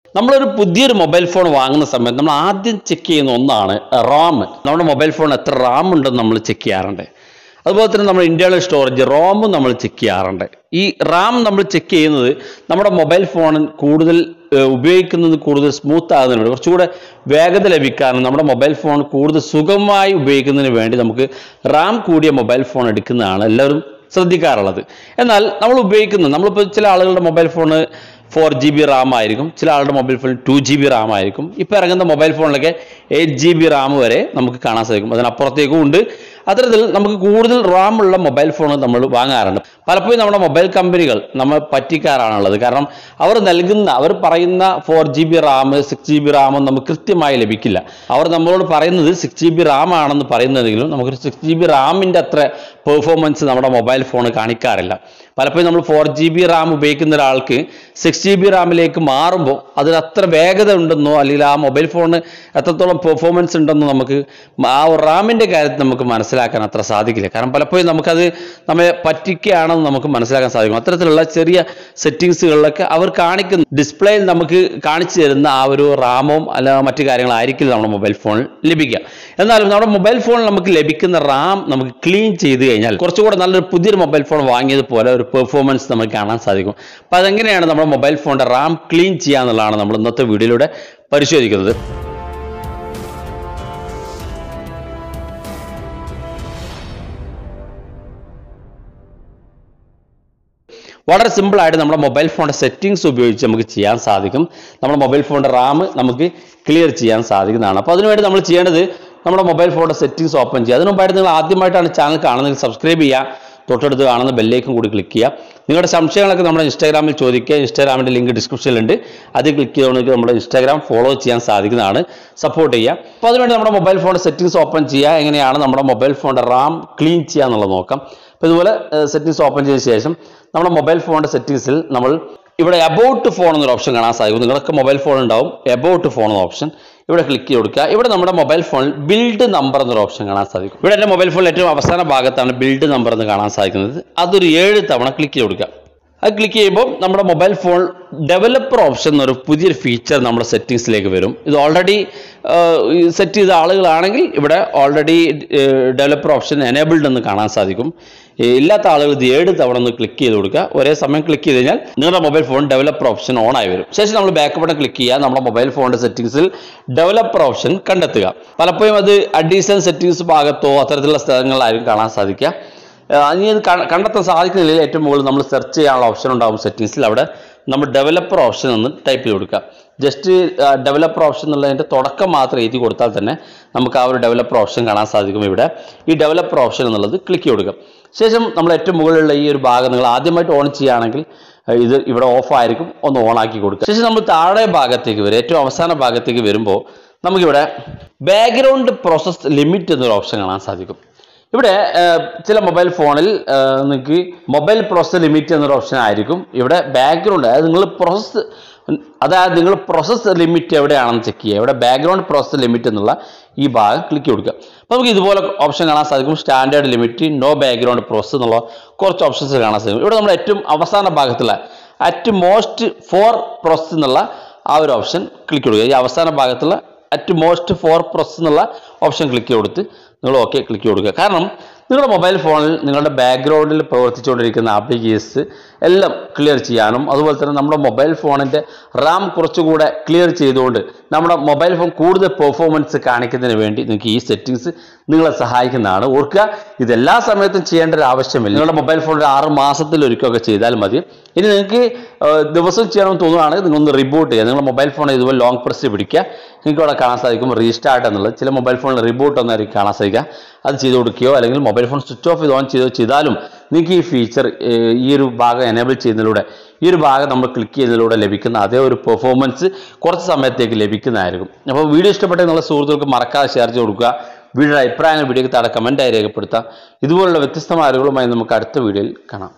നമ്മളൊരു പുതിയൊരു mobile phone വാങ്ങുന്ന സമയത്ത് നമ്മൾ ആദ്യം ചെക്ക് ചെയ്യുന്ന ഒന്നാണ് റാം നമ്മുടെ മൊബൈൽ ഫോൺ എത്ര റാം ഉണ്ടെന്ന് നമ്മൾ ചെക്ക് ചെയ്യാറുണ്ട് അതുപോലെ തന്നെ നമ്മൾ ഇന്റേണൽ സ്റ്റോറേജ് റോമും നമ്മൾ ചെക്ക് ചെയ്യാറുണ്ട് ഈ റാം നമ്മൾ ചെക്ക് ചെയ്യുന്നത് നമ്മുടെ മൊബൈൽ ഫോണിൽ കൂടുതൽ ഏഹ്, ഉപയോഗിക്കുന്നത് കൂടുതൽ സ്മൂത്ത് ആകുന്നതിന് കുറച്ചുകൂടെ വേഗത ലഭിക്കാനും നമ്മുടെ മൊബൈൽ ഫോൺ കൂടുതൽ സുഗമമായി ഉപയോഗിക്കുന്നതിന് വേണ്ടി നമുക്ക് റാം കൂടിയ മൊബൈൽ ഫോൺ എടുക്കുന്നതാണ് എല്ലാവരും ശ്രദ്ധിക്കാറുള്ളത് എന്നാൽ നമ്മൾ ഉപയോഗിക്കുന്നത് നമ്മളിപ്പോൾ ചില ആളുകളുടെ mobile phone four G B RAM ആയിരിക്കും ചില ആളുടെ മൊബൈൽ ഫോണിൽ ടു ജി ബി റാം ആയിരിക്കും ഇപ്പോൾ ഇറങ്ങുന്ന മൊബൈൽ ഫോണിലൊക്കെ എയ്റ്റ് ജി ബി റാം വരെ നമുക്ക് കാണാൻ സാധിക്കും അതിനപ്പുറത്തേക്കും ഉണ്ട് അത്തരത്തിൽ നമുക്ക് കൂടുതൽ റാം ഉള്ള മൊബൈൽ ഫോൺ നമ്മൾ വാങ്ങാറുണ്ട് പലപ്പോഴും നമ്മുടെ മൊബൈൽ കമ്പനികൾ നമ്മൾ പറ്റിക്കാറാണുള്ളത് കാരണം അവർ നൽകുന്ന അവർ പറയുന്ന four G B RAM six G B RAM നമുക്ക് കൃത്യമായി ലഭിക്കില്ല അവർ നമ്മളോട് പറയുന്നത് സിക്സ് ജി ബി റാം ആണെന്ന് പറയുന്നതെങ്കിലും നമുക്കൊരു സിക്സ് ജി ബി റാമിൻ്റെ അത്ര പെർഫോമൻസ് നമ്മുടെ മൊബൈൽ ഫോൺ കാണിക്കാറില്ല പലപ്പോഴും നമ്മൾ ഫോർ ജി ബി റാം ഉപയോഗിക്കുന്ന ഒരാൾക്ക് സിക്സ് ജി ബി റാമിലേക്ക് മാറുമ്പോൾ അതിൽ അത്ര വേഗത ഉണ്ടെന്നോ അല്ലെങ്കിൽ ആ മൊബൈൽ ഫോണിന് എത്രത്തോളം പെർഫോമൻസ് ഉണ്ടെന്നോ നമുക്ക് ആ റാമിൻ്റെ കാര്യത്തിൽ നമുക്ക് മനസ്സിലാക്കാൻ അത്ര സാധിക്കില്ല കാരണം പലപ്പോഴും നമുക്കത് നമ്മെ പറ്റിക്കുകയാണെന്ന് നമുക്ക് മനസ്സിലാക്കാൻ സാധിക്കും അത്തരത്തിലുള്ള ചെറിയ സെറ്റിങ്സുകളിലൊക്കെ അവർ കാണിക്കുന്ന ഡിസ്പ്ലേയിൽ നമുക്ക് കാണിച്ചു തരുന്ന ആ ഒരു റാമോ അല്ല മറ്റു കാര്യങ്ങളായിരിക്കില്ല നമ്മുടെ മൊബൈൽ ഫോണിൽ ലഭിക്കുക എന്നാലും നമ്മുടെ മൊബൈൽ ഫോണിൽ നമുക്ക് ലഭിക്കുന്ന റാം നമുക്ക് ക്ലീൻ ചെയ്ത് കഴിഞ്ഞാൽ കുറച്ചുകൂടെ നല്ലൊരു പുതിയൊരു മൊബൈൽ ഫോൺ വാങ്ങിയതുപോലെ ഒരു പെർഫോമൻസ് നമുക്ക് കാണാൻ സാധിക്കും അപ്പോൾ അതെങ്ങനെയാണ് നമ്മുടെ മൊബൈൽ ഫോണിന്റെ റാം ക്ലീൻ ചെയ്യുക എന്നുള്ളതാണ് നമ്മൾ ഇന്നത്തെ വീഡിയോയിലൂടെ പരിശോധിക്കുന്നത് വളരെ സിമ്പിൾ ആയിട്ട് നമ്മുടെ മൊബൈൽ ഫോണിന്റെ സെറ്റിംഗ്സ് ഉപയോഗിച്ച് നമുക്ക് ചെയ്യാൻ സാധിക്കും നമ്മുടെ മൊബൈൽ ഫോണിന്റെ റാം നമുക്ക് ക്ലിയർ ചെയ്യാൻ സാധിക്കുന്നതാണ് അപ്പോൾ അതിനുവേണ്ടി നമ്മൾ ചെയ്യേണ്ടത് നമ്മുടെ മൊബൈൽ ഫോണിന്റെ സെറ്റിംഗ്സ് ഓപ്പൺ ചെയ്യുക അതിനു മുമ്പായിട്ട് നിങ്ങൾ ആദ്യമായിട്ടാണ് ചാനൽ കാണുന്നത് സബ്സ്ക്രൈബ് ചെയ്യുക തൊട്ടടുത്ത് കാണുന്ന ബെല്ലേക്കും കൂടി ക്ലിക്ക് ചെയ്യുക നിങ്ങളുടെ സംശയങ്ങളൊക്കെ നമ്മുടെ ഇൻസ്റ്റാഗ്രാമിൽ ചോദിക്കുക ഇൻസ്റ്റാഗ്രാമിൻ്റെ ലിങ്ക് ഡിസ്ക്രിപ്ഷനിലുണ്ട് അത് ക്ലിക്ക് ചെയ്തുകൊണ്ട് നമ്മുടെ ഇൻസ്റ്റാഗ്രാം ഫോളോ ചെയ്യാൻ സാധിക്കുന്നതാണ് സപ്പോർട്ട് ചെയ്യുക അപ്പോൾ അതിനുവേണ്ടി നമ്മുടെ മൊബൈൽ ഫോണിന്റെ സെറ്റിംഗ്സ് ഓപ്പൺ ചെയ്യുക എങ്ങനെയാണ് നമ്മുടെ മൊബൈൽ ഫോണിന്റെ റാം ക്ലീൻ ചെയ്യുക എന്നുള്ളത് നോക്കാം അപ്പോൾ ഇതുപോലെ സെറ്റിംഗ്സ് ഓപ്പൺ ചെയ്ത ശേഷം നമ്മുടെ മൊബൈൽ ഫോണിന്റെ സെറ്റിംഗ്സിൽ നമ്മൾ ഇവിടെ അബൌട്ട് ഫോൺ എന്നൊരു ഓപ്ഷൻ കാണാൻ സാധിക്കും നിങ്ങളൊക്കെ മൊബൈൽ ഫോൺ ഉണ്ടാവും അബൌട്ട് ഫോൺ എന്ന ഓപ്ഷൻ ഇവിടെ ക്ലിക്ക് ചെയ്ത് കൊടുക്കുക ഇവിടെ നമ്മുടെ മൊബൈൽ ഫോണിൽ ബിൽഡ് നമ്പർ എന്നൊരു ഓപ്ഷൻ കാണാൻ സാധിക്കും ഇവിടെ എൻ്റെ മൊബൈൽ ഫോണിൽ ഏറ്റവും അവസാന ഭാഗത്താണ് ബിൽഡ് നമ്പർ എന്ന് കാണാൻ സാധിക്കുന്നത് അതൊരു ഏഴ് തവണ ക്ലിക്ക് ചെയ്ത് കൊടുക്കുക അത് ക്ലിക്ക് ചെയ്യുമ്പോൾ നമ്മുടെ മൊബൈൽ ഫോൺ ഡെവലപ്പർ ഓപ്ഷൻ എന്നൊരു പുതിയൊരു ഫീച്ചർ നമ്മുടെ സെറ്റിങ്സിലേക്ക് വരും ഇത് ഓൾറെഡി സെറ്റ് ചെയ്ത ആളുകളാണെങ്കിൽ ഇവിടെ ഓൾറെഡി ഡെവലപ്പർ ഓപ്ഷൻ എനേബിൾഡ് എന്ന് കാണാൻ സാധിക്കും ഈ ഇല്ലാത്ത ആളുകൾ ഇത് ഏഴ് തവണ ഒന്ന് ക്ലിക്ക് ചെയ്ത് കൊടുക്കുക ഒരേ സമയം ക്ലിക്ക് ചെയ്ത് കഴിഞ്ഞാൽ നിങ്ങളുടെ mobile phone developer option on ആയി വരും ശേഷം നമ്മൾ ബാക്ക് ബട്ടൺ ക്ലിക്ക് ചെയ്യുക നമ്മുടെ മൊബൈൽ ഫോണിന്റെ സെറ്റിംഗ്സിൽ ഡെവലപ്പർ ഓപ്ഷൻ കണ്ടെത്തുക പലപ്പോഴും അത് അഡീഷണൽ സെറ്റിംഗ്സ് ഭാഗത്തോ അത്തരത്തിലുള്ള സ്ഥലങ്ങളിലായിരിക്കും കാണാൻ സാധിക്കുക ആഹ് ഇനി അത് ക- കണ്ടെത്താൻ സാധിക്കുന്നില്ലെങ്കിൽ ഏറ്റവും മുകളിൽ നമ്മൾ സെർച്ച് ചെയ്യാനുള്ള ഓപ്ഷൻ ഉണ്ടാവും സെറ്റിംഗ്സിൽ അവിടെ നമ്മൾ ഡെവലപ്പർ ഓപ്ഷൻ എന്ന് ടൈപ്പ് ചെയ്ത് കൊടുക്കുക ജസ്റ്റ് ഡെവലപ്പർ ഓപ്ഷൻ എന്നുള്ളതിൻ്റെ തുടക്കം മാത്രം എഴുതി കൊടുത്താൽ തന്നെ നമുക്ക് ആ ഒരു ഡെവലപ്പർ ഓപ്ഷൻ കാണാൻ സാധിക്കും ഇവിടെ ഈ ഡെവലപ്പർ ഓപ്ഷൻ എന്നുള്ളത് ക്ലിക്ക് ചെയ്ത് കൊടുക്കുക ശേഷം നമ്മൾ ഏറ്റവും മുകളിലുള്ള ഈ ഒരു ഭാഗം നിങ്ങൾ ആദ്യമായിട്ട് ഓൺ ചെയ്യുകയാണെങ്കിൽ ആഹ് ഇത് ഇവിടെ ഓഫ് ആയിരിക്കും ഒന്ന് ഓൺ ആക്കി കൊടുക്കുക ശേഷം നമ്മൾ താഴെ ഭാഗത്തേക്ക് വരും ഏറ്റവും അവസാന ഭാഗത്തേക്ക് വരുമ്പോൾ നമുക്കിവിടെ ബാക്ക്ഗ്രൗണ്ട് പ്രോസസ് ലിമിറ്റ് എന്നൊരു ഓപ്ഷൻ കാണാൻ സാധിക്കും ഇവിടെ ഏഹ്, ചില മൊബൈൽ ഫോണിൽ ഏഹ്, നിങ്ങൾക്ക് മൊബൈൽ പ്രോസസ് ലിമിറ്റ് എന്നൊരു ഓപ്ഷൻ ആയിരിക്കും ഇവിടെ ബാക്ക്ഗ്രൗണ്ട് അതായത് നിങ്ങൾ പ്രോസസ് അതായത് നിങ്ങൾ പ്രോസസ് ലിമിറ്റ് എവിടെയാണെന്ന് ചെക്ക് ചെയ്യുക ഇവിടെ ബാക്ക്ഗ്രൗണ്ട് പ്രോസസ് ലിമിറ്റ് എന്നുള്ള ഈ ഭാഗം ക്ലിക്ക് കൊടുക്കുക അപ്പോൾ നമുക്ക് ഇതുപോലെ ഓപ്ഷൻ കാണാൻ സാധിക്കും standard limit no background process എന്നുള്ള കുറച്ച് ഓപ്ഷൻസ് കാണാൻ സാധിക്കും ഇവിടെ നമ്മൾ ഏറ്റവും അവസാന ഭാഗത്തുള്ള അറ്റ് മോസ്റ്റ് ഫോർ പ്രോസസ് എന്നുള്ള ആ ഒരു ഓപ്ഷൻ ക്ലിക്ക് കൊടുക്കുക ഈ അവസാന ഭാഗത്തുള്ള അറ്റ് മോസ്റ്റ് ഫോർ പ്രോസസ് എന്നുള്ള ഓപ്ഷൻ ക്ലിക്ക് കൊടുത്ത് നിങ്ങൾ ഓക്കെ ക്ലിക്ക് കൊടുക്കുക കാരണം നിങ്ങളുടെ മൊബൈൽ ഫോണിൽ നിങ്ങളുടെ ബാക്ക്ഗ്രൗണ്ടിൽ പ്രവർത്തിച്ചുകൊണ്ടിരിക്കുന്ന ആപ്ലിക്കേഷൻസ് എല്ലാം ക്ലിയർ ചെയ്യാനും അതുപോലെ തന്നെ നമ്മുടെ മൊബൈൽ ഫോണിൻ്റെ റാം കുറച്ചുകൂടെ ക്ലിയർ ചെയ്തുകൊണ്ട് നമ്മുടെ മൊബൈൽ ഫോൺ കൂടുതൽ പെർഫോമൻസ് കാണിക്കുന്നതിന് വേണ്ടി നിങ്ങൾക്ക് ഈ സെറ്റിങ്സ് നിങ്ങളെ സഹായിക്കുന്നതാണ് ഓർക്കുക ഇത് എല്ലാ സമയത്തും ചെയ്യേണ്ട ഒരു ആവശ്യമില്ല നിങ്ങളുടെ മൊബൈൽ ഫോൺ ഒരു ആറ് മാസത്തിൽ ഒരിക്കലൊക്കെ ചെയ്താൽ മതി ഇനി നിങ്ങൾക്ക് ഏഹ്, ദിവസം ചെയ്യണമെന്ന് തോന്നുകയാണെങ്കിൽ നിങ്ങളൊന്ന് റിബൂട്ട് ചെയ്യുക നിങ്ങളുടെ മൊബൈൽ ഫോൺ ഇതുപോലെ ലോങ് പ്രസ് പിടിക്കുക നിങ്ങൾക്ക് ഇവിടെ കാണാൻ സാധിക്കും റീസ്റ്റാർട്ട് എന്നുള്ളത് ചില മൊബൈൽ ഫോണിൽ റിബൂട്ട് ഒന്നായിരിക്കും കാണാൻ സാധിക്കുക അത് ചെയ്ത് കൊടുക്കുകയോ അല്ലെങ്കിൽ മൊബൈൽ ഫോൺ സ്വിച്ച് ഓഫ് ചെയ്ത് ഓൺ ചെയ്തോ ചെയ്താലും നിങ്ങൾക്ക് ഈ ഫീച്ചർ ഈ ഒരു ഭാഗം എനേബിൾ ചെയ്യുന്നതിലൂടെ ഈ ഒരു ഭാഗം നമ്മൾ ക്ലിക്ക് ചെയ്യുന്നതിലൂടെ ലഭിക്കുന്ന അതേ ഒരു പെർഫോമൻസ് കുറച്ച് സമയത്തേക്ക് ലഭിക്കുന്നതായിരിക്കും അപ്പോൾ വീഡിയോ ഇഷ്ടപ്പെട്ട നിങ്ങളുടെ സുഹൃത്തുക്കൾക്ക് മറക്കാതെ ഷെയർ ചെയ്ത് കൊടുക്കുക വീഡിയോയുടെ അഭിപ്രായങ്ങൾ വീഡിയോക്ക് താഴെ കമൻറ്റായി രേഖപ്പെടുത്താം ഇതുപോലുള്ള വ്യത്യസ്തമായ അറിവുകളുമായി നമുക്ക് അടുത്ത വീഡിയോയിൽ കാണാം